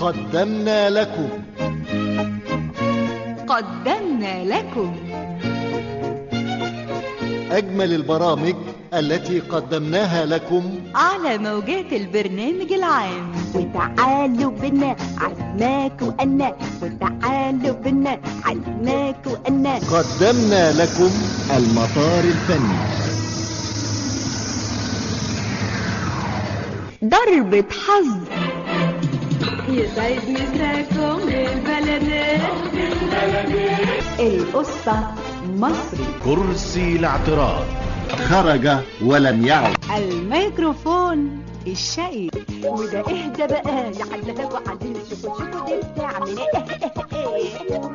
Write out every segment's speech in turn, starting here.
قدمنا لكم قدمنا لكم أجمل البرامج التي قدمناها لكم على موجات البرنامج العام وتعالوا بنا علمناك وأنا وتعالوا بنا علمناك وأنا قدمنا لكم المطار الفني ضربة حظ يسعد مساكم البلدات القصة مصري كرسي الاعتراض خرج ولم يعد الميكروفون الشقي وده اهدى بقى يا حلاها وعلينا شوفوا شوفوا دي بتعمل ايه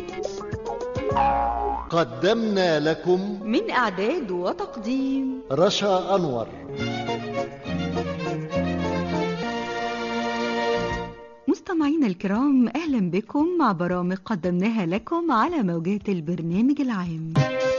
قدمنا لكم من إعداد وتقديم رشا أنور مستمعينا الكرام أهلا بكم مع برامج قدمناها لكم على موجات البرنامج العام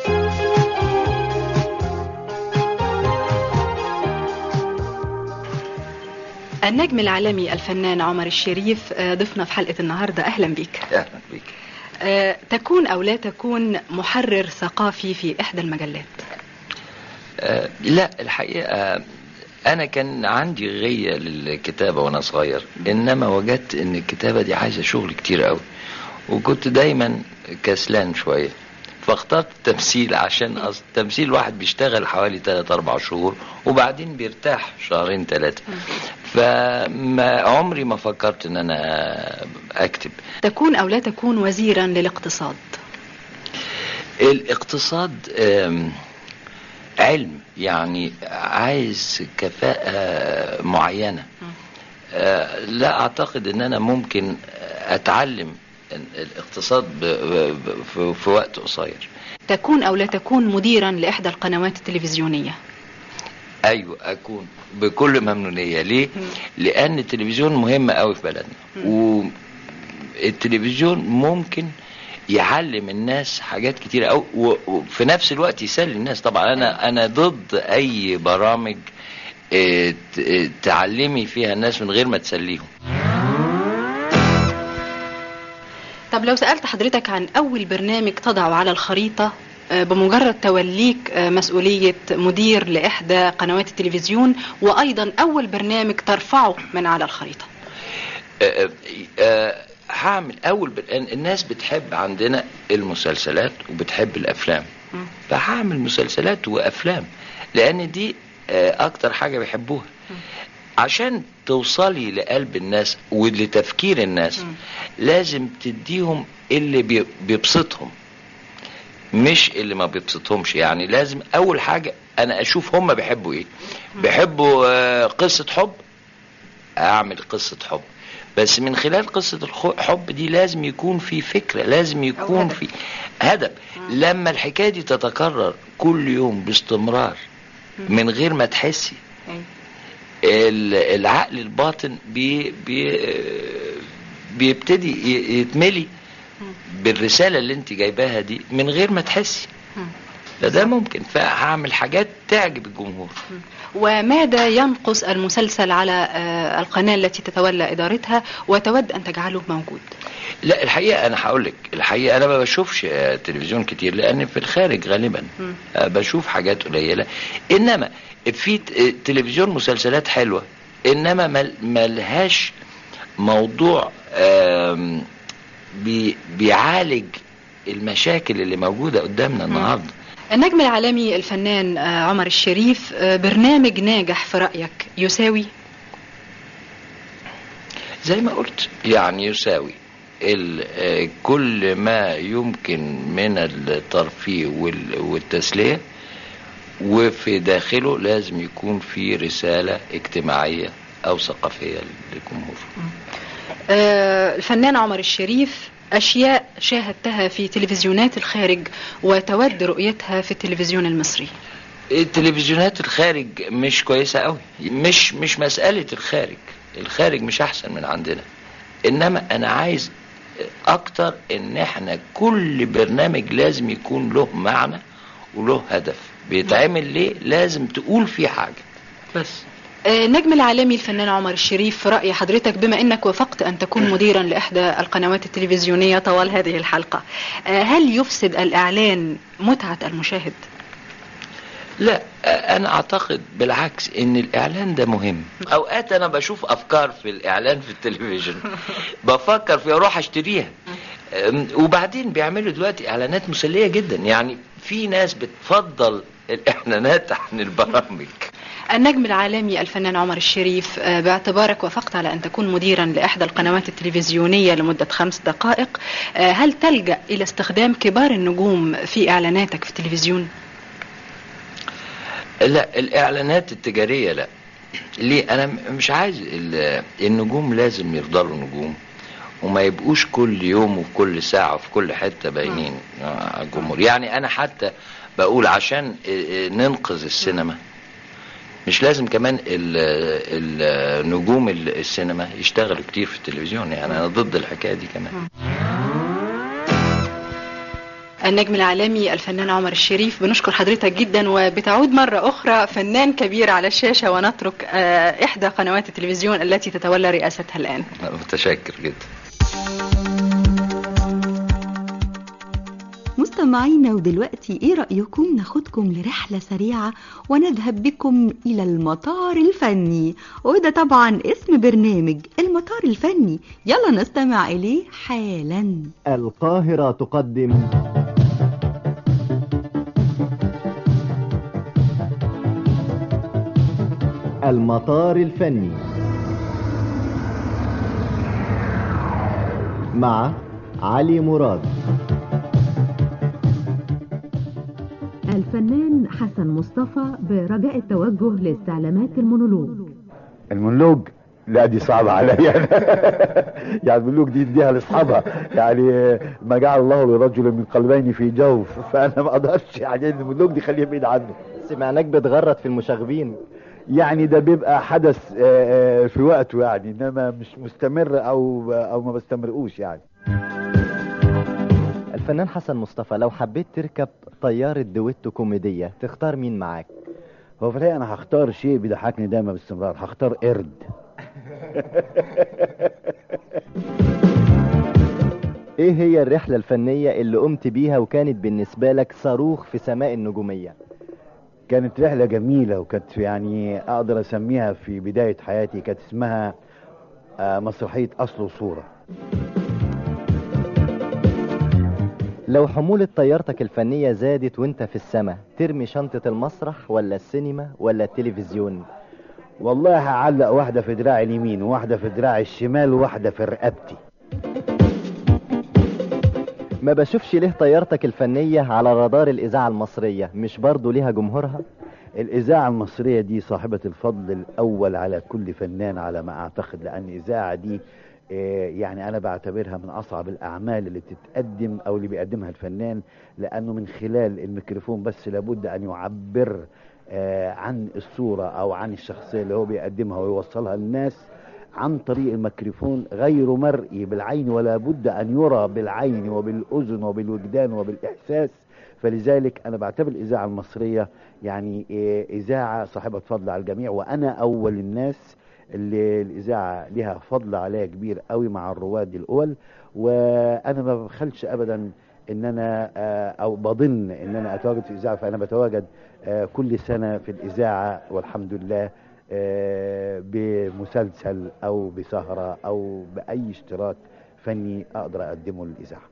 النجم العالمي الفنان عمر الشريف آه، ضيفنا في حلقة النهاردة أهلا بك اهلا بيك آه، تكون أو لا تكون محرر ثقافي في إحدى المجلات آه لا الحقيقه آه، انا كان عندي غيه للكتابه وانا صغير انما وجدت ان الكتابه دي عايزه شغل كتير قوي وكنت دايما كسلان شويه فاخترت التمثيل عشان أص... التمثيل الواحد بيشتغل حوالي 3 4 شهور وبعدين بيرتاح شهرين ثلاثه فما عمري ما فكرت ان انا اكتب تكون أو لا تكون وزيرا للاقتصاد الاقتصاد آم، علم يعني عايز كفاءة معينة آه، لا أعتقد أن أنا ممكن أتعلم الاقتصاد ب- ب- ب- في- في وقت قصير تكون أو لا تكون مديرا لإحدى القنوات التلفزيونية أيوة أكون بكل ممنونية ليه؟ لأن التلفزيون مهم قوي في بلدنا والتلفزيون ممكن يعلم الناس حاجات كتيرة أوي و- وفي نفس الوقت يسلي الناس طبعا أنا أنا ضد أي برامج آه، ت- آه، تعلمي فيها الناس من غير ما تسليهم طب لو سألت حضرتك عن أول برنامج تضعه على الخريطة آه، بمجرد توليك آه، مسؤولية مدير لإحدى قنوات التلفزيون وأيضا أول برنامج ترفعه من على الخريطة آه، آه، هعمل اول ب... الناس بتحب عندنا المسلسلات وبتحب الافلام مم. فهعمل مسلسلات وافلام لان دي آه، اكتر حاجه بيحبوها عشان توصلي لقلب الناس ولتفكير الناس مم. لازم تديهم اللي بي- بيبسطهم مش اللي ما بيبسطهمش يعني لازم اول حاجه انا اشوف هم بيحبوا ايه بيحبوا آه، قصه حب اعمل قصه حب بس من خلال قصة الحب دي لازم يكون في فكرة لازم يكون هدف. في هدف لما الحكاية دي تتكرر كل يوم باستمرار من غير ما تحسي ال- العقل الباطن بي بي بيبتدي ي- يتملي بالرسالة اللي انت جايباها دي من غير ما تحسي مم. فده ممكن فهعمل حاجات تعجب الجمهور وماذا ينقص المسلسل على آه، القناة التي تتولى إدارتها وتود أن تجعله موجود لا الحقيقه انا هقول لك الحقيقه انا ما بشوفش آه، تلفزيون كتير لان في الخارج غالبا مم. آه، بشوف حاجات قليله انما في ت- آه، تلفزيون مسلسلات حلوه انما مل- ملهاش موضوع آم، بي بيعالج المشاكل اللي موجوده قدامنا النهارده النجم العالمي الفنان آه، عمر الشريف آه، برنامج ناجح في رأيك يساوي زي ما قلت يعني يساوي ال- آه، كل ما يمكن من الترفيه وال- والتسلية وفي داخله لازم يكون في رسالة اجتماعية أو ثقافية للجمهور آه، الفنان عمر الشريف أشياء شاهدتها في تلفزيونات الخارج وتود رؤيتها في التلفزيون المصري التلفزيونات الخارج مش كويسة قوي مش مش مسألة الخارج الخارج مش أحسن من عندنا إنما أنا عايز أكتر إن إحنا كل برنامج لازم يكون له معنى وله هدف بيتعمل ليه لازم تقول فيه حاجة بس آه، النجم العالمي الفنان عمر الشريف في رأي حضرتك بما أنك وافقت أن تكون مديرا لإحدى القنوات التلفزيونية طوال هذه الحلقة آه، هل يفسد الإعلان متعة المشاهد؟ لا انا اعتقد بالعكس ان الاعلان ده مهم اوقات انا بشوف افكار في الاعلان في التلفزيون بفكر فيها اروح اشتريها أم، وبعدين بيعملوا دلوقتي اعلانات مسليه جدا يعني في ناس بتفضل الاعلانات عن البرامج النجم العالمي الفنان عمر الشريف آه، باعتبارك وافقت على أن تكون مديرا لإحدى القنوات التلفزيونية لمدة خمس دقائق آه، هل تلجأ إلى استخدام كبار النجوم في إعلاناتك في التلفزيون؟ لا الاعلانات التجاريه لا ليه انا م- مش عايز ال- النجوم لازم يفضلوا نجوم وما يبقوش كل يوم وفي كل ساعه وفي كل حته باينين على الجمهور يعني انا حتى بقول عشان اه، اه، ننقذ السينما مش لازم كمان ال- ال- نجوم ال- السينما يشتغلوا كتير في التلفزيون يعني انا ضد الحكايه دي كمان النجم العالمي الفنان عمر الشريف بنشكر حضرتك جدا وبتعود مرة أخرى فنان كبير على الشاشة ونترك آه، إحدى قنوات التلفزيون التي تتولى رئاستها الآن متشكر جدا مستمعينا ودلوقتي ايه رأيكم ناخدكم لرحلة سريعة ونذهب بكم الى المطار الفني وده طبعا اسم برنامج المطار الفني يلا نستمع اليه حالا القاهرة تقدم المطار الفني مع علي مراد الفنان حسن مصطفى برجاء التوجه لاستعلامات المونولوج المونولوج لا دي صعبة عليا يعني المونولوج دي اديها لاصحابها يعني ما جعل الله لرجل من قلبين في جوف فانا ما اقدرش يعني المونولوج دي خليها بعيد عنه سمعناك بتغرد في المشاغبين يعني ده بيبقى حدث آه، آه، في وقته يعني انما مش مستمر او او ما بستمرقوش يعني الفنان حسن مصطفى لو حبيت تركب طيارة دويتو كوميدية تختار مين معاك هو في الحقيقة انا هختار شيء بيضحكني دايما باستمرار هختار قرد ايه هي الرحلة الفنية اللي قمت بيها وكانت بالنسبة لك صاروخ في سماء النجومية كانت رحلة جميلة وكانت يعني أقدر أسميها في بداية حياتي كانت اسمها آه، مسرحية أصل وصورة لو حمولة طيارتك الفنية زادت وانت في السماء ترمي شنطة المسرح ولا السينما ولا التلفزيون والله هعلق واحدة في دراعي اليمين وواحدة في دراعي الشمال وواحدة في رقبتي ما بشوفش ليه طيارتك الفنية على رادار الإذاعة المصرية مش برضو ليها جمهورها الإذاعة المصرية دي صاحبة الفضل الأول على كل فنان على ما أعتقد لأن الإذاعة دي آه، يعني أنا بعتبرها من أصعب الأعمال اللي بتتقدم أو اللي بيقدمها الفنان لأنه من خلال الميكروفون بس لابد أن يعبر آه، عن الصورة أو عن الشخصية اللي هو بيقدمها ويوصلها للناس عن طريق الميكروفون غير مرئي بالعين ولا بد أن يرى بالعين وبالأذن وبالوجدان وبالإحساس فلذلك أنا بعتبر الإذاعة المصرية يعني آه، إذاعة صاحبة فضل على الجميع وأنا أول الناس اللي الإذاعة لها فضل عليها كبير قوي مع الرواد الأول وأنا ما بخلش أبدا ان انا آه، او بظن ان انا اتواجد في الاذاعه فانا بتواجد آه، كل سنه في الاذاعه والحمد لله آه، بمسلسل او بسهره او باي اشتراك فني اقدر اقدمه للاذاعه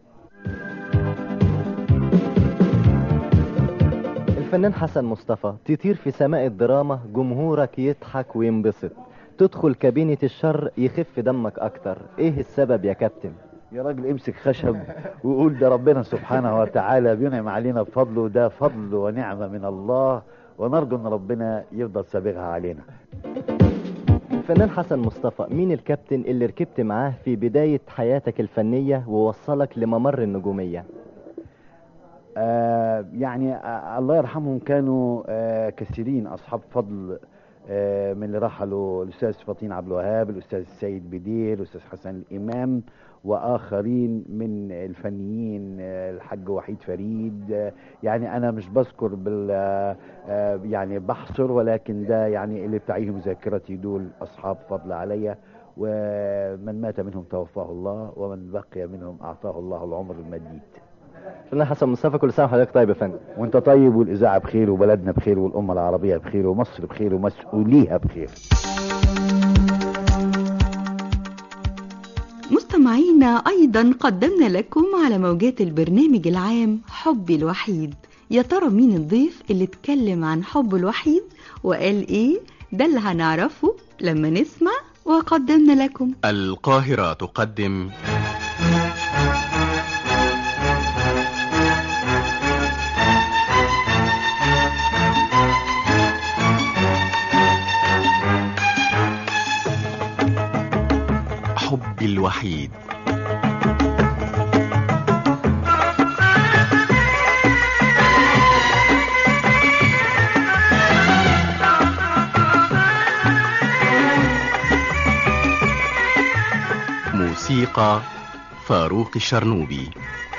الفنان حسن مصطفى تطير في سماء الدراما جمهورك يضحك وينبسط تدخل كابينة الشر يخف دمك اكتر ايه السبب يا كابتن يا راجل امسك خشب وقول ده ربنا سبحانه وتعالى بينعم علينا بفضله ده فضل ونعمه من الله ونرجو ان ربنا يفضل سابغها علينا الفنان حسن مصطفى مين الكابتن اللي ركبت معاه في بداية حياتك الفنية ووصلك لممر النجومية آه يعني آه الله يرحمهم كانوا آه كثيرين اصحاب فضل آه، من اللي رحلوا الاستاذ فطين عبد الوهاب الاستاذ السيد بدير الاستاذ حسن الامام واخرين من الفنيين آه، الحاج وحيد فريد آه، يعني انا مش بذكر بال آه، آه، يعني بحصر ولكن ده يعني اللي بتعيهم ذاكرتي دول اصحاب فضل عليا ومن مات منهم توفاه الله ومن بقي منهم اعطاه الله العمر المديد فنان حسن مصطفى كل سنه وحضرتك طيب يا فندم وانت طيب والاذاعه بخير وبلدنا بخير والامه العربيه بخير ومصر بخير ومسؤوليها بخير مستمعينا أيضا قدمنا لكم على موجات البرنامج العام حبي الوحيد يا ترى مين الضيف اللي اتكلم عن حبه الوحيد وقال ايه ده اللي هنعرفه لما نسمع وقدمنا لكم القاهرة تقدم حبي الوحيد موسيقى فاروق الشرنوبي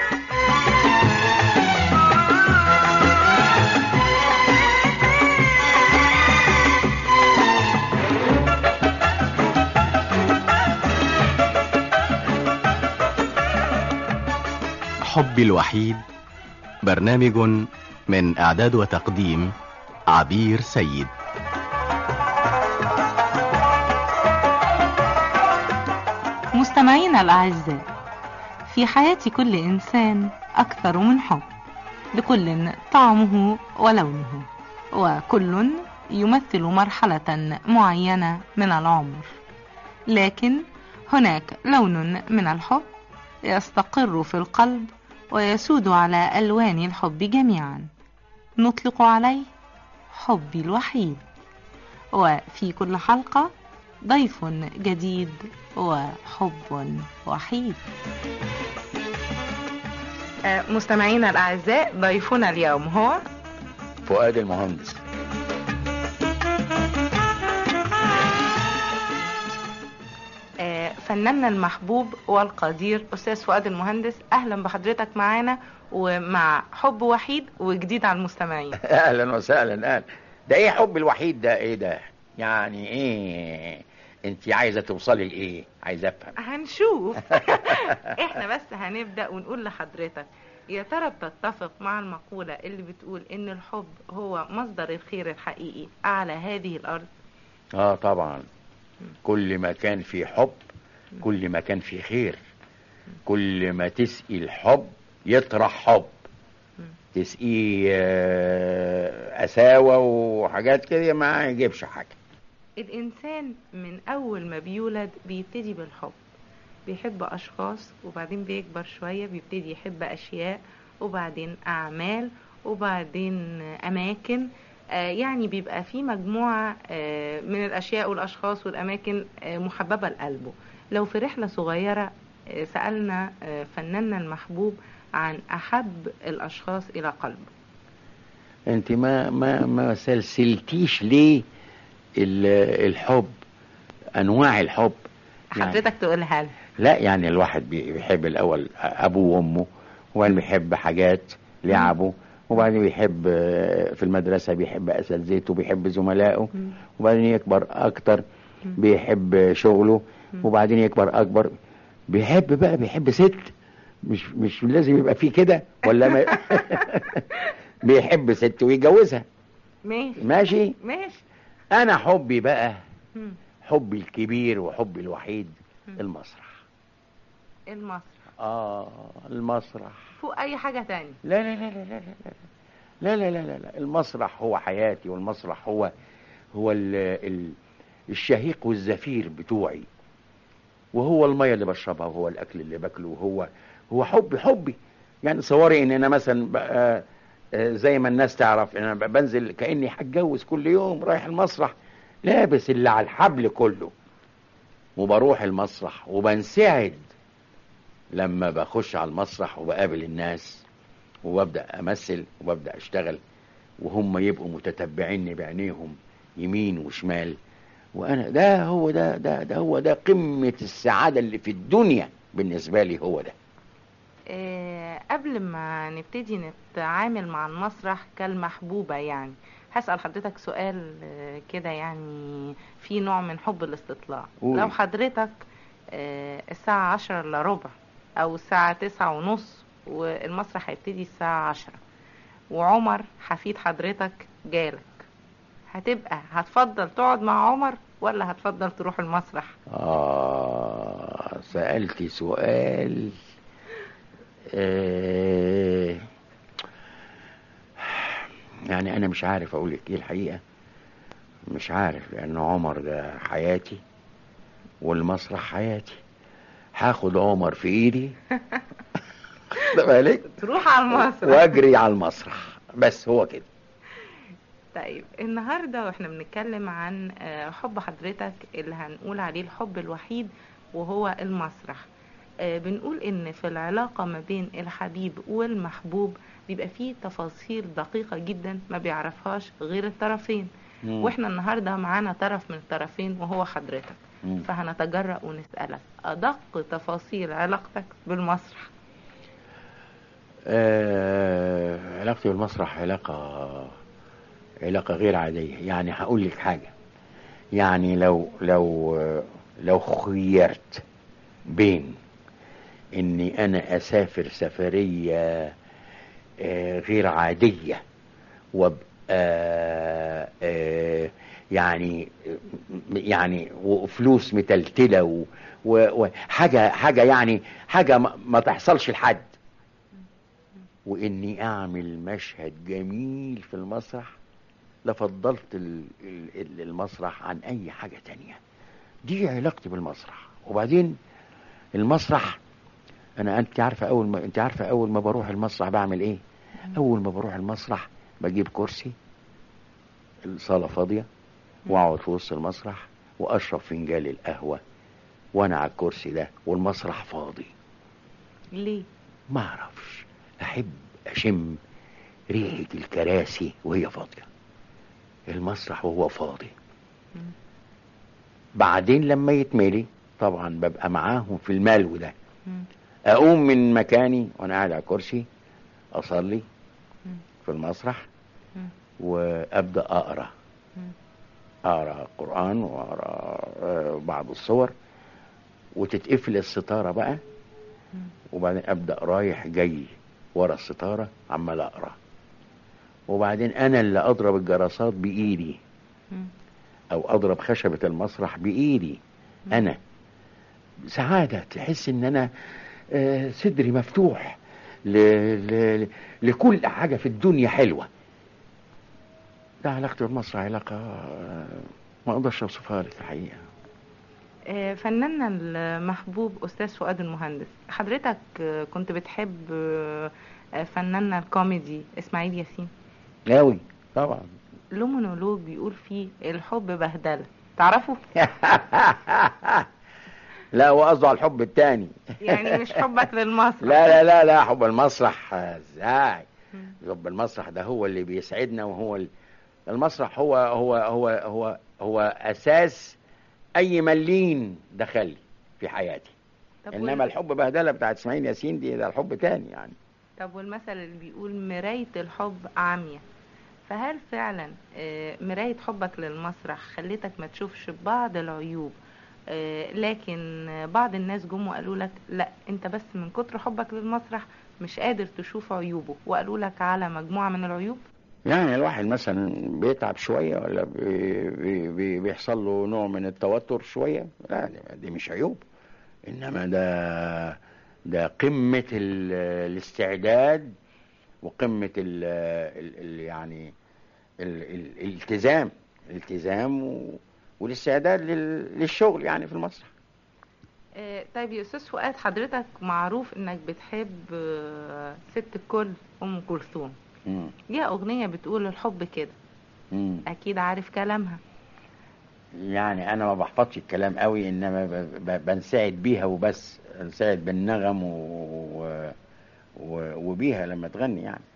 حبي الوحيد برنامج من اعداد وتقديم عبير سيد مستمعينا الأعزاء في حياة كل إنسان أكثر من حب لكل طعمه ولونه وكل يمثل مرحلة معينة من العمر لكن هناك لون من الحب يستقر في القلب ويسود على ألوان الحب جميعا نطلق عليه حبي الوحيد وفي كل حلقة ضيف جديد وحب وحيد مستمعينا الأعزاء ضيفنا اليوم هو فؤاد المهندس آه، فناننا المحبوب والقدير أستاذ فؤاد المهندس أهلا بحضرتك معانا ومع حب وحيد وجديد على المستمعين اهلا وسهلا اهلا ده ايه حب الوحيد ده ايه ده يعني ايه انت عايزه توصلي لايه عايزه افهم هنشوف احنا بس هنبدأ ونقول لحضرتك يا ترى بتتفق مع المقولة اللي بتقول ان الحب هو مصدر الخير الحقيقي على هذه الارض اه طبعا كل ما كان في حب كل ما كان في خير كل ما تسقي الحب يطرح حب تسقيه آه، قساوة وحاجات كده ما يجيبش حاجة الانسان من اول ما بيولد بيبتدي بالحب بيحب اشخاص وبعدين بيكبر شوية بيبتدي يحب اشياء وبعدين اعمال وبعدين اماكن آه، يعني بيبقى في مجموعة آه، من الاشياء والاشخاص والاماكن آه، محببة لقلبه لو في رحلة صغيرة آه، سألنا آه، فناننا المحبوب عن احب الاشخاص الى قلبه انت ما ما ما سلسلتيش ليه ال- الحب انواع الحب يعني حضرتك تقولها لي لا يعني الواحد بي- بيحب الاول ابوه وامه وبعدين بيحب حاجات لعبه وبعدين بيحب آه، في المدرسة بيحب اساتذته بيحب زملائه وبعدين يكبر اكتر بيحب شغله وبعدين يكبر اكبر بيحب بقى بيحب ست مش مش لازم يبقى فيه كده ولا ما بيحب ست ويتجوزها ماشي ماشي ماشي انا حبي بقى مم. حبي الكبير وحبي الوحيد المسرح المسرح اه المسرح فوق اي حاجة تانية لا لا لا لا لا لا لا لا لا لا لا المسرح هو حياتي والمسرح هو هو ال ال الشهيق والزفير بتوعي وهو المية اللي بشربها وهو الأكل اللي باكله وهو هو حبي حبي يعني صوري ان انا مثلا بقى آه، زي ما الناس تعرف ان انا بقى بنزل كاني هتجوز كل يوم رايح المسرح لابس اللي على الحبل كله وبروح المسرح وبنسعد لما بخش على المسرح وبقابل الناس وببدأ أمثل وببدأ أشتغل وهم يبقوا متتبعيني بعينيهم يمين وشمال وانا ده هو ده ده ده هو ده قمة السعادة اللي في الدنيا بالنسبة لي هو ده آه، قبل ما نبتدي نتعامل مع المسرح كالمحبوبة يعني هسأل حضرتك سؤال آه، كده يعني في نوع من حب الاستطلاع قولي. لو حضرتك آه، الساعة عشرة إلا ربع أو الساعة تسعة ونص والمسرح هيبتدي الساعة عشرة وعمر حفيد حضرتك جالك هتبقى هتفضل تقعد مع عمر ولا هتفضل تروح المسرح آه سألتي سؤال آه يعني أنا مش عارف أقول لك إيه الحقيقة مش عارف لأن عمر ده حياتي والمسرح حياتي هاخد عمر في إيدي خد بالك تروح على المسرح وأجري على المسرح بس هو كده طيب النهاردة واحنا بنتكلم عن آه، حب حضرتك اللي هنقول عليه الحب الوحيد وهو المسرح آه، بنقول ان في العلاقة ما بين الحبيب والمحبوب بيبقى فيه تفاصيل دقيقة جدا ما بيعرفهاش غير الطرفين مم. واحنا النهاردة معانا طرف من الطرفين وهو حضرتك مم. فهنتجرأ ونسألك أدق تفاصيل علاقتك بالمسرح آه علاقتي بالمسرح علاقة علاقة غير عادية يعني هقول لك حاجة يعني لو لو لو خيرت بين اني انا اسافر سفرية آه، غير عادية وابقى آه، يعني يعني وفلوس متلتلة و- و- وحاجة حاجة يعني حاجة ما ما تحصلش لحد واني اعمل مشهد جميل في المسرح لفضلت ال- ال- ال- المسرح عن اي حاجة تانية دي علاقتي بالمسرح وبعدين المسرح انا انت عارفة اول ما انت عارفة اول ما بروح المسرح بعمل ايه اول ما بروح المسرح بجيب كرسي الصالة فاضية واقعد في وسط المسرح واشرب فنجان القهوة وانا على الكرسي ده والمسرح فاضي ليه؟ ما اعرفش احب اشم ريحة الكراسي وهي فاضية المسرح وهو فاضي بعدين لما يتملي طبعا ببقى معاهم في الملو ده مم. اقوم من مكاني وانا قاعد على الكرسي اصلي مم. في المسرح مم. وابدا اقرا مم. اقرا قران واقرا آه، بعض الصور وتتقفل الستاره بقى مم. وبعدين ابدا رايح جاي ورا الستاره عمال اقرا وبعدين انا اللي اضرب الجرسات بايدي مم. او اضرب خشبه المسرح بايدي انا سعاده تحس ان انا آه، صدري مفتوح ل... ل... لكل حاجه في الدنيا حلوه ده علاقتي بالمسرح علاقه آه، ما اقدرش اوصفها لك الحقيقه آه، فناننا المحبوب أستاذ فؤاد المهندس حضرتك آه، كنت بتحب آه، آه، فناننا الكوميدي إسماعيل ياسين قوي طبعا له مونولوج بيقول فيه الحب بهدلة تعرفوا؟ لا هو قصده على الحب التاني يعني مش حبك للمسرح لا لا لا لا حب المسرح آه، ازاي مم. حب المسرح ده هو اللي بيسعدنا وهو ال- المسرح هو هو هو هو هو اساس اي ملين دخل في حياتي طب انما وال- الحب بهدله بتاعت اسماعيل ياسين دي ده الحب تاني يعني طب والمثل اللي بيقول مراية الحب عامية فهل فعلا آه، مراية حبك للمسرح خلتك ما تشوفش بعض العيوب آه، لكن آه، بعض الناس جم وقالوا لك لا انت بس من كتر حبك للمسرح مش قادر تشوف عيوبه وقالوا لك على مجموعة من العيوب يعني الواحد مثلا بيتعب شويه ولا بي بي بي بيحصل له نوع من التوتر شويه لا دي- دي مش عيوب انما ده ده قمه ال- الاستعداد وقمه ال ال ال يعني ال ال الالتزام الالتزام و- والاستعداد لل- للشغل يعني في المسرح آه، طيب يا استاذ فؤاد حضرتك معروف انك بتحب آه، ست الكل ام كلثوم مم. ليها اغنية بتقول الحب كده مم. اكيد عارف كلامها يعني انا ما بحفظش الكلام قوي انما ب- ب- بنساعد بيها وبس بنساعد بالنغم و... و... و... وبيها لما تغني يعني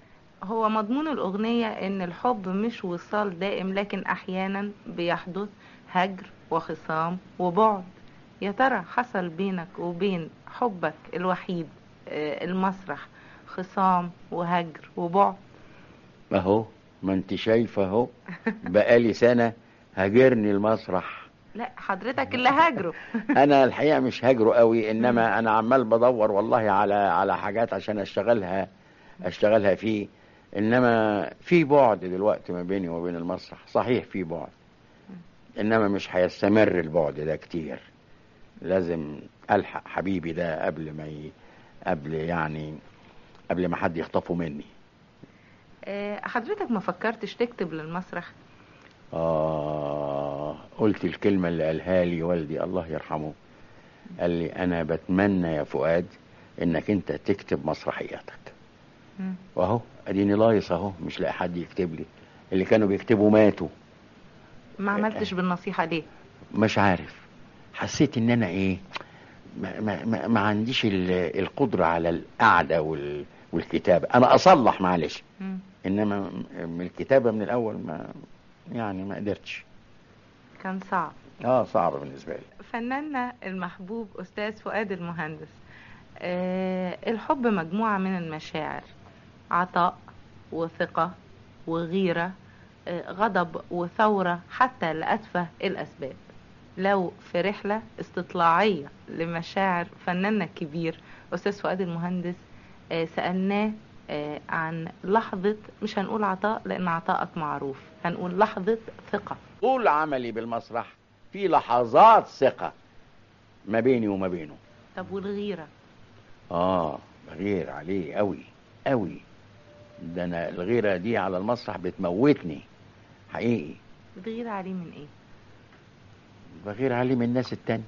هو مضمون الأغنية إن الحب مش وصال دائم لكن أحيانا بيحدث هجر وخصام وبعد يا ترى حصل بينك وبين حبك الوحيد آه، المسرح خصام وهجر وبعد اهو ما انت شايفه اهو بقالي سنه هاجرني المسرح لا حضرتك اللي هاجره انا الحقيقه مش هاجره قوي انما انا عمال بدور والله على على حاجات عشان اشتغلها اشتغلها فيه انما في بعد دلوقتي ما بيني وبين المسرح صحيح في بعد انما مش هيستمر البعد ده كتير لازم الحق حبيبي ده قبل ما ي... قبل يعني قبل ما حد يخطفه مني آه، حضرتك ما فكرتش تكتب للمسرح آه قلت الكلمة اللي قالها لي والدي الله يرحمه قال لي أنا بتمنى يا فؤاد إنك أنت تكتب مسرحياتك مم. وأهو أديني لايص أهو مش لاقي حد يكتب لي اللي كانوا بيكتبوا ماتوا ما عملتش بالنصيحة ليه مش عارف حسيت إن أنا إيه ما, ما, ما, ما عنديش ال- القدرة على القعدة وال والكتابة أنا أصلح معلش مم. إنما من الكتابة من الأول ما يعني ما قدرتش كان صعب اه صعب بالنسبة لي فناننا المحبوب أستاذ فؤاد المهندس آه، الحب مجموعة من المشاعر عطاء وثقة وغيرة آه، غضب وثورة حتى لأتفه الأسباب لو في رحلة استطلاعية لمشاعر فناننا الكبير أستاذ فؤاد المهندس آه، سألناه آه، عن لحظة مش هنقول عطاء لأن عطائك معروف هنقول لحظة ثقة طول عملي بالمسرح في لحظات ثقة ما بيني وما بينه طب والغيرة اه بغير عليه قوي قوي ده انا الغيرة دي على المسرح بتموتني حقيقي بتغير عليه من ايه بغير عليه من الناس التانية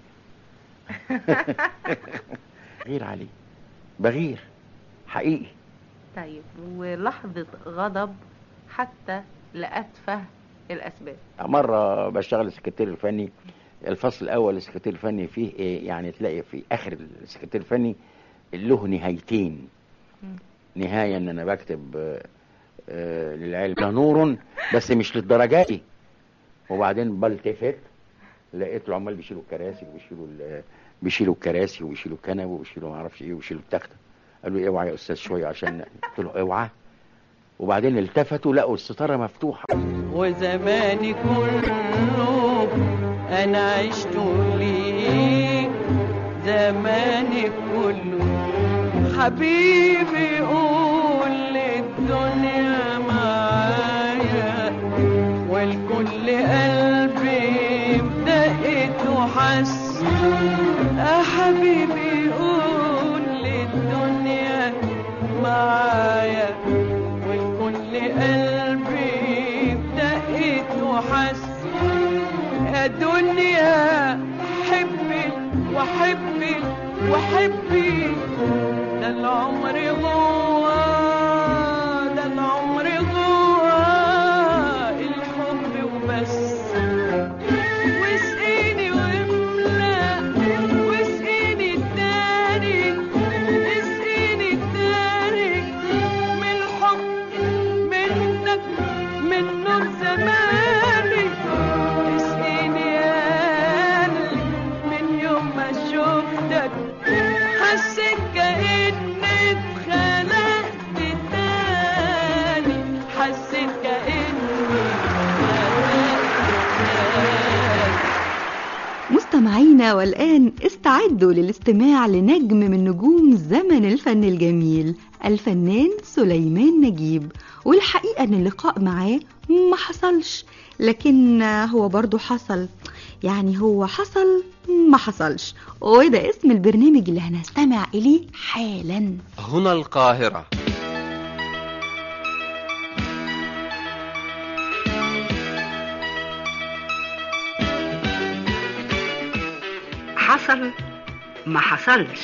غير عليه بغير حقيقي طيب ولحظة غضب حتى لأتفه الأسباب مرة بشتغل السكرتير الفني الفصل الأول السكرتير الفني فيه إيه يعني تلاقي في آخر السكرتير الفني له نهايتين مم. نهاية إن أنا بكتب آه، آه، للعلم له نور بس مش للدرجة دي وبعدين بلتفت لقيت العمال بيشيلوا الكراسي وبيشيلوا ال- بيشيلوا الكراسي وبيشيلوا الكنب وبيشيلوا ما اعرفش ايه وبيشيلوا التخته قالوا لي اوعى يا استاذ شويه عشان قلت له اوعى وبعدين التفتوا لقوا الستاره مفتوحه وزماني كله انا عشت ليك زماني كله حبيبي قول للدنيا معايا والكل قلبي بدقت وحس يا حبيبي قول للدنيا معايا والكل قلبي بدقت وحس يا دنيا حبي وحبي وحبي ده العمر جوا ده العمر جوا الحب وبس واسقيني واملا واسقيني التاني اسقيني التاني من الحب منك من نور زماني اسقيني يا قلبي من يوم ما شفتك حسيت كأني اتخلقت تاني حسيت كأني مستمعينا والآن استعدوا للاستماع لنجم من نجوم زمن الفن الجميل الفنان سليمان نجيب والحقيقة ان اللقاء معاه ما حصلش لكن هو برضو حصل يعني هو حصل ما حصلش وده اسم البرنامج اللي هنستمع إليه حالا هنا القاهرة حصل ما حصلش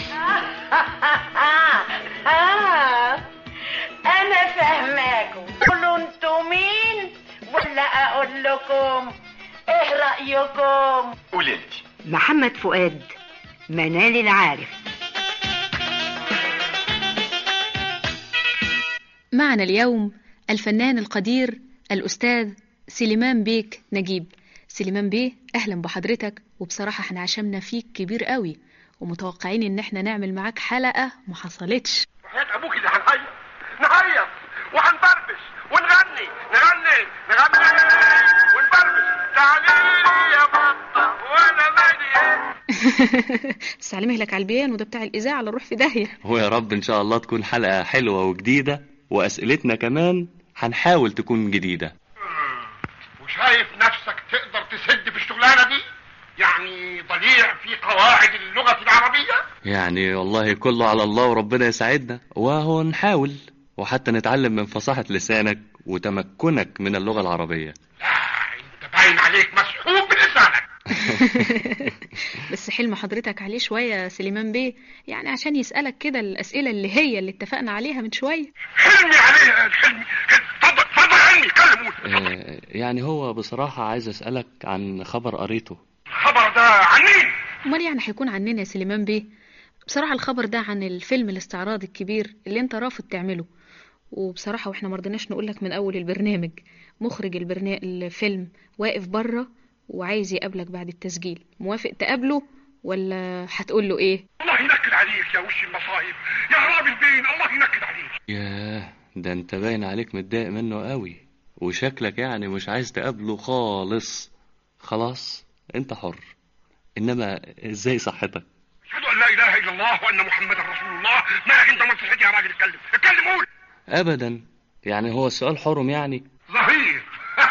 آه أنا فاهماكم قولوا انتوا مين ولا أقول لكم إيه رأيكم قول انت محمد فؤاد منال العارف معنا اليوم الفنان القدير الأستاذ سليمان بيك نجيب سليمان بيه أهلا بحضرتك وبصراحة احنا عشمنا فيك كبير قوي ومتوقعين ان احنا نعمل معاك حلقة ما حصلتش حياة ابوك اللي هنهيص نهيص وهنبربش ونغني نغني نغني ونبربش تعالي يا بطة وانا مالي بس على مهلك على البيان وده بتاع الإذاعة لا نروح في داهية ويا رب ان شاء الله تكون حلقة حلوة وجديدة واسئلتنا كمان هنحاول تكون جديدة وشايف نفسك تقدر تسد في الشغلانة دي يعني ضليع في قواعد اللغة العربية يعني والله كله على الله وربنا يساعدنا وهو نحاول وحتى نتعلم من فصاحة لسانك وتمكنك من اللغة العربية انت باين عليك مسحوب بلسانك بس حلم حضرتك عليه شوية يا سليمان بيه يعني عشان يسألك كده الأسئلة اللي هي اللي اتفقنا عليها من شوية حلمي عليه الحلمي اتفضل اتفضل علمي كلم قول آه، يعني هو بصراحة عايز أسألك عن خبر قريته الخبر ده عن مين أمال يعني هيكون عننا يا سليمان بيه بصراحة الخبر ده عن الفيلم الاستعراضي الكبير اللي انت رافض تعمله وبصراحة واحنا مرضناش نقولك من أول البرنامج مخرج البرنا... الفيلم واقف بره وعايز يقابلك بعد التسجيل موافق تقابله ولا هتقول له ايه الله ينكد عليك يا وش المصايب يا غراب البين الله ينكد عليك ياه ده انت باين عليك متضايق منه قوي وشكلك يعني مش عايز تقابله خالص خلاص انت حر انما ازاي صحتك اشهد ان لا اله الا الله وان محمدا رسول الله مالك انت من صحتي يا راجل اتكلم اتكلم قول ابدا يعني هو السؤال حرم يعني ظهير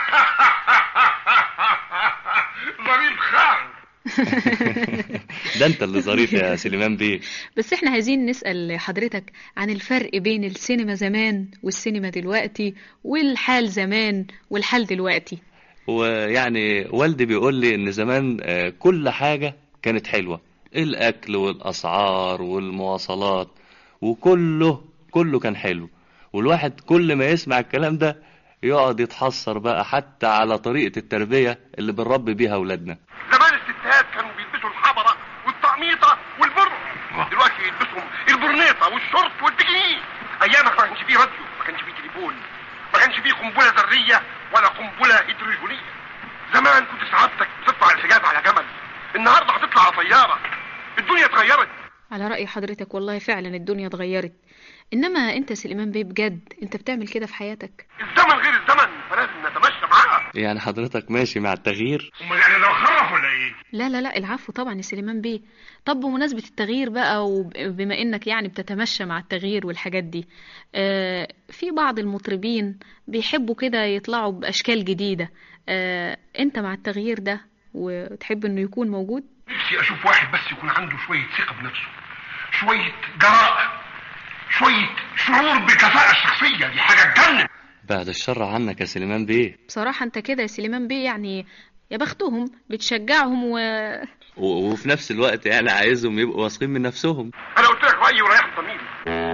ظريف خان ده انت اللي ظريف يا سليمان بيه بس احنا عايزين نسأل حضرتك عن الفرق بين السينما زمان والسينما دلوقتي والحال زمان والحال دلوقتي ويعني والدي بيقول لي ان زمان آه، كل حاجة كانت حلوة الاكل والاسعار والمواصلات وكله كله كان حلو والواحد كل ما يسمع الكلام ده يقعد يتحسر بقى حتى على طريقة التربية اللي بنربي بيها اولادنا زمان الستات كانوا بيلبسوا الحبرة والطقميطة والبر دلوقتي يلبسوا البرنيطة والشورت والبيكيني ايامك ما كانش فيه راديو ما كانش فيه تليفون ما كانش فيه قنبلة ذرية ولا قنبلة هيدروجينية زمان كنت سعادتك تطلع الحجاب على جمل النهارده هتطلع على طيارة الدنيا اتغيرت على رأي حضرتك والله فعلا الدنيا اتغيرت انما انت يا سليمان بيه بجد انت بتعمل كده في حياتك الزمن غير الزمن فلازم نتمشى معاه يعني حضرتك ماشي مع التغيير امال يعني لو خرف ولا ايه لا لا لا العفو طبعا يا سليمان بيه طب بمناسبة التغيير بقى وبما انك يعني بتتمشى مع التغيير والحاجات دي آه في بعض المطربين بيحبوا كده يطلعوا بأشكال جديدة آه انت مع التغيير ده وتحب انه يكون موجود نفسي اشوف واحد بس يكون عنده شوية ثقة بنفسه شوية جراءة شوية شعور بالكفاءة الشخصية دي حاجة تجنن بعد الشر عنك يا سليمان بيه بصراحة انت كده يا سليمان بيه يعني يا بختهم بتشجعهم و... و- وفي نفس الوقت يعني عايزهم يبقوا واثقين من نفسهم انا قلت لك رأيي وريحت ضميري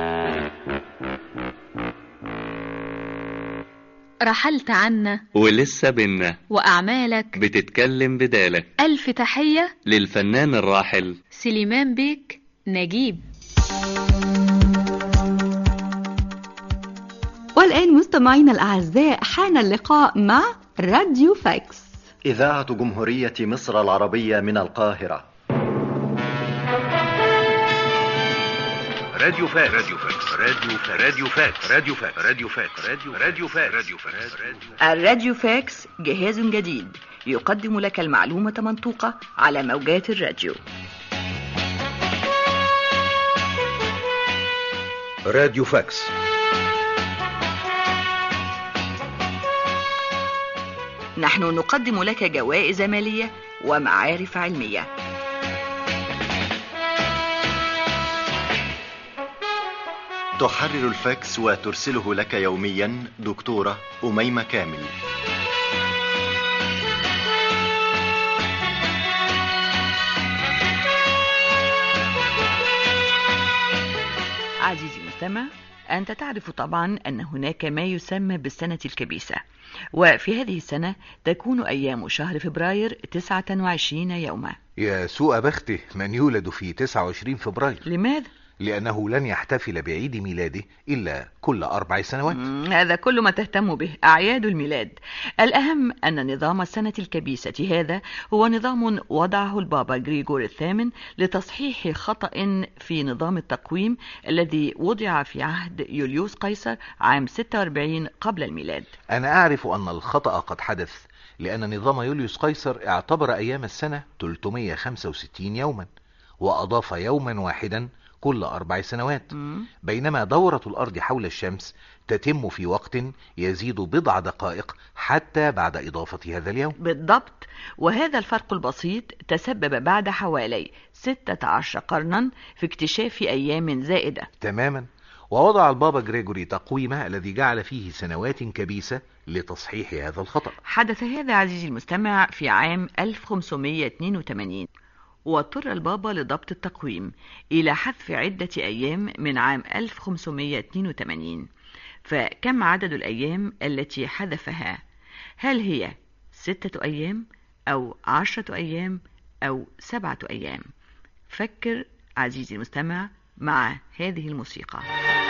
رحلت عنا ولسه بينا وأعمالك بتتكلم بدالك ألف تحية للفنان الراحل سليمان بيك نجيب والآن مستمعينا الأعزاء حان اللقاء مع راديو فاكس إذاعة جمهورية مصر العربية من القاهرة راديو فاكس راديو فاكس راديو فاكس راديو فاكس راديو فاكس راديو فاكس راديو راديو فاكس راديو فاكس الراديو فاكس جهاز جديد يقدم لك المعلومة منطوقة على موجات الراديو راديو فاكس نحن نقدم لك جوائز مالية ومعارف علمية تحرر الفاكس وترسله لك يوميا دكتورة أميمة كامل عزيزي المستمع أنت تعرف طبعا أن هناك ما يسمى بالسنة الكبيسة وفي هذه السنة تكون أيام شهر فبراير 29 يوما يا سوء بخته من يولد في 29 فبراير لماذا؟ لأنه لن يحتفل بعيد ميلاده إلا كل أربع سنوات مم، هذا كل ما تهتم به أعياد الميلاد الأهم أن نظام السنة الكبيسة هذا هو نظام وضعه البابا غريغور الثامن لتصحيح خطأ في نظام التقويم الذي وضع في عهد يوليوس قيصر عام 46 قبل الميلاد أنا أعرف أن الخطأ قد حدث لأن نظام يوليوس قيصر اعتبر أيام السنة 365 يوما وأضاف يوما واحدا كل أربع سنوات بينما دورة الأرض حول الشمس تتم في وقت يزيد بضع دقائق حتى بعد إضافة هذا اليوم بالضبط وهذا الفرق البسيط تسبب بعد حوالي 16 قرنا في اكتشاف أيام زائدة تماما ووضع البابا غريغوري تقويمه الذي جعل فيه سنوات كبيسة لتصحيح هذا الخطأ حدث هذا عزيزي المستمع في عام 1582 واضطر البابا لضبط التقويم إلى حذف عدة أيام من عام 1582 فكم عدد الأيام التي حذفها؟ هل هي ستة أيام أو عشرة أيام أو سبعة أيام؟ فكر عزيزي المستمع مع هذه الموسيقى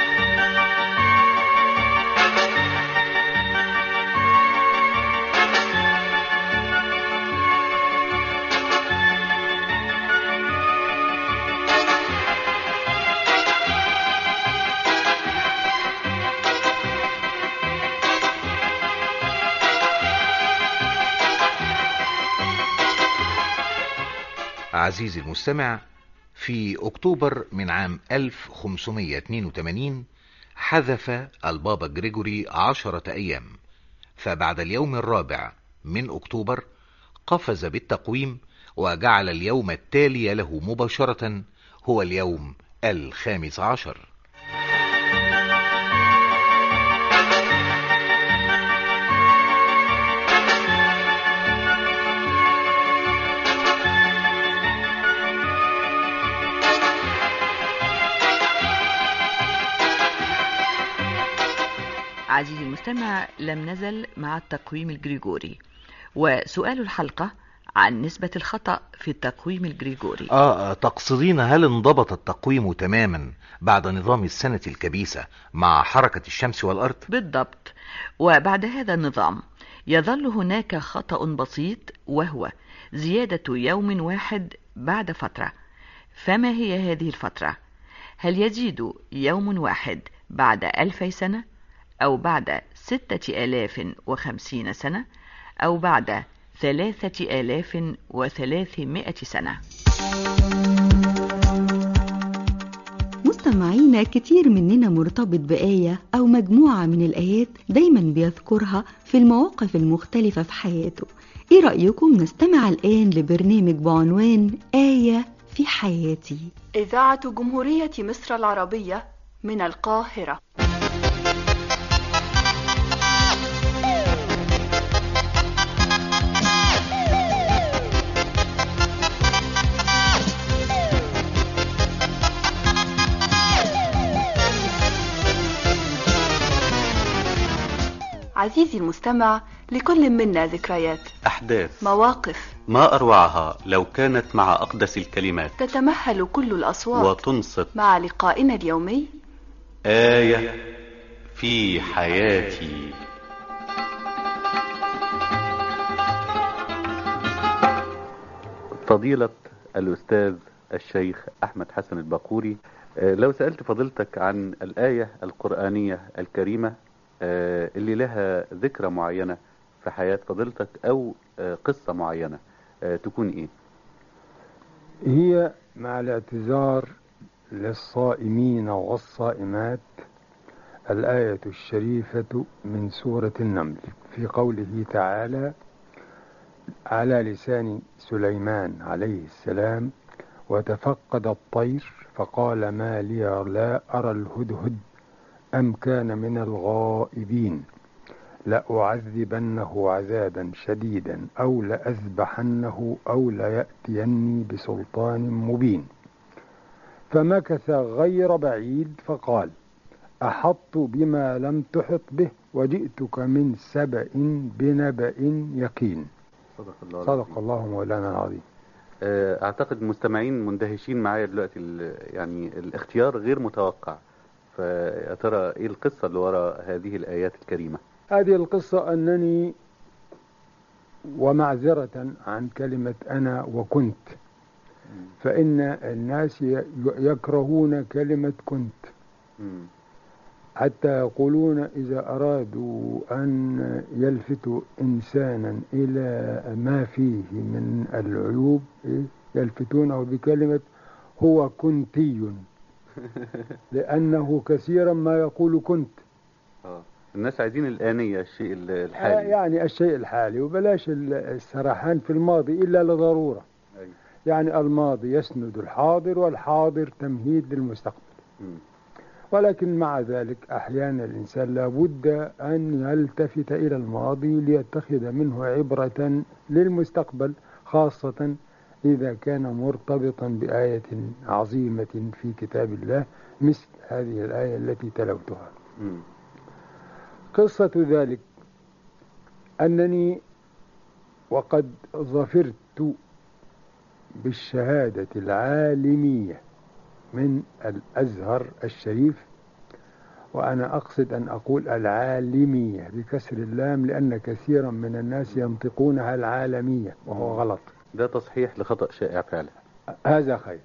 عزيزي المستمع في أكتوبر من عام 1582 حذف البابا غريغوري عشرة أيام فبعد اليوم الرابع من أكتوبر قفز بالتقويم وجعل اليوم التالي له مباشرة هو اليوم الخامس عشر عزيزي المستمع لم نزل مع التقويم الجريجوري وسؤال الحلقة عن نسبة الخطأ في التقويم الجريجوري آه تقصدين هل انضبط التقويم تماما بعد نظام السنة الكبيسة مع حركة الشمس والأرض؟ بالضبط وبعد هذا النظام يظل هناك خطأ بسيط وهو زيادة يوم واحد بعد فترة فما هي هذه الفترة؟ هل يزيد يوم واحد بعد ألفي سنة أو بعد ستة آلاف وخمسين سنة أو بعد ثلاثة آلاف وثلاثمائة سنة مستمعينا كتير مننا مرتبط بآية أو مجموعة من الآيات دايما بيذكرها في المواقف المختلفة في حياته إيه رأيكم نستمع الآن لبرنامج بعنوان آية في حياتي إذاعة جمهورية مصر العربية من القاهرة عزيزي المستمع لكل منا ذكريات أحداث مواقف ما أروعها لو كانت مع أقدس الكلمات تتمهل كل الأصوات وتنصت مع لقائنا اليومي آية في حياتي فضيلة الأستاذ الشيخ أحمد حسن الباقوري آه، لو سألت فضيلتك عن الآية القرآنية الكريمة آه، اللي لها ذكرى معينة في حياة فضيلتك أو آه، قصة معينة آه، تكون إيه؟ هي مع الاعتذار للصائمين والصائمات الآية الشريفة من سورة النمل في قوله تعالى على لسان سليمان عليه السلام وتفقد الطير فقال ما لي لا أرى الهدهد أم كان من الغائبين لأعذبنه عذابا شديدا أو لأذبحنه أو ليأتيني بسلطان مبين فمكث غير بعيد فقال أحط بما لم تحط به وجئتك من سبأ بنبأ يقين صدق الله صدق الله مولانا العظيم آه، اعتقد المستمعين مندهشين معايا دلوقتي ال- يعني الاختيار غير متوقع فيا ترى ايه القصة اللي وراء هذه الآيات الكريمة هذه القصة أنني ومعذرة عن كلمة أنا وكنت فإن الناس ي- يكرهون كلمة كنت حتى يقولون إذا أرادوا أن يلفتوا إنسانا إلى ما فيه من العيوب إيه؟ يلفتونه بكلمة هو كنتي لأنه كثيرا ما يقول كنت آه. الناس عايزين الآنية الشيء ال- آه، الحالي يعني الشيء الحالي وبلاش ال- السرحان في الماضي إلا لضرورة أيوة. يعني الماضي يسند الحاضر والحاضر تمهيد للمستقبل مم. ولكن مع ذلك أحيانا الإنسان لابد أن يلتفت إلى الماضي ليتخذ منه عبرة للمستقبل خاصة إذا كان مرتبطا بآية عظيمة في كتاب الله مثل هذه الآية التي تلوتها مم. قصة ذلك أنني وقد ظفرت بالشهادة العالمية من الأزهر الشريف وأنا أقصد أن أقول العالمية بكسر اللام لأن كثيرا من الناس ينطقونها العالمية وهو غلط ده تصحيح لخطأ شائع فعلا هذا خير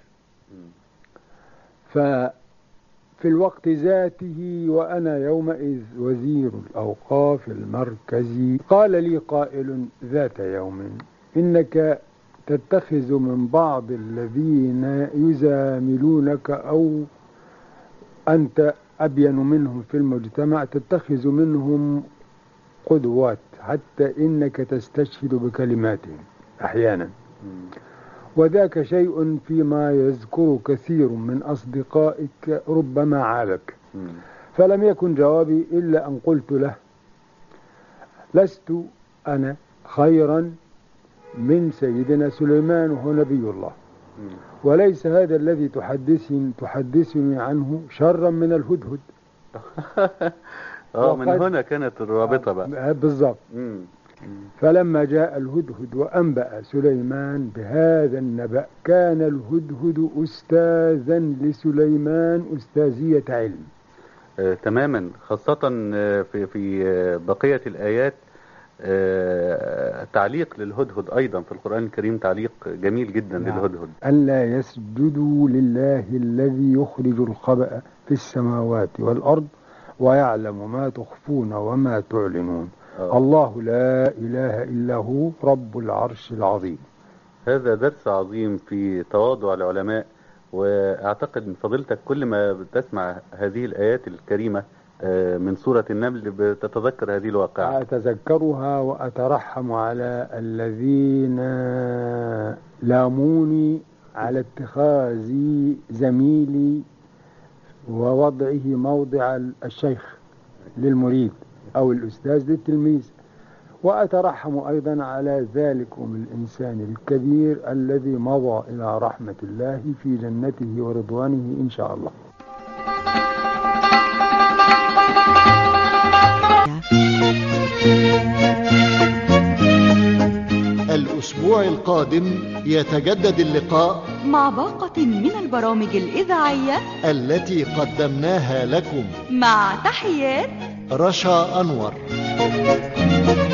ففي الوقت ذاته وأنا يومئذ وزير الأوقاف المركزي قال لي قائل ذات يوم إنك تتخذ من بعض الذين يزاملونك أو أنت أبين منهم في المجتمع تتخذ منهم قدوات حتى إنك تستشهد بكلماتهم أحيانا وذاك شيء فيما يذكر كثير من أصدقائك ربما عابك فلم يكن جوابي إلا أن قلت له لست أنا خيرا من سيدنا سليمان وهو نبي الله وليس هذا الذي تحدثني تحدثني عنه شرا من الهدهد اه من وقد- هنا كانت الرابطة بقى بالضبط مم. فلما جاء الهدهد وأنبأ سليمان بهذا النبأ كان الهدهد أستاذا لسليمان أستاذية علم آه، تماما خاصة آه، في في آه، بقية الآيات آه، تعليق للهدهد أيضا في القرآن الكريم تعليق جميل جدا نعم. للهدهد ألا يسجدوا لله الذي يخرج الخبأ في السماوات والأرض ويعلم ما تخفون وما تعلنون آه. الله لا إله إلا هو رب العرش العظيم هذا درس عظيم في تواضع العلماء وأعتقد أن فضيلتك كل ما بتسمع هذه الآيات الكريمة آه، من سورة النمل بتتذكر هذه الواقعة أتذكرها وأترحم على الذين لاموني على اتخاذ زميلي ووضعه موضع الشيخ للمريد أو الأستاذ للتلميذ وأترحم أيضا على ذلكم الإنسان الكبير الذي مضى إلى رحمة الله في جنته ورضوانه إن شاء الله الأسبوع القادم يتجدد اللقاء مع باقة من البرامج الإذاعية التي قدمناها لكم مع تحيات رشا أنور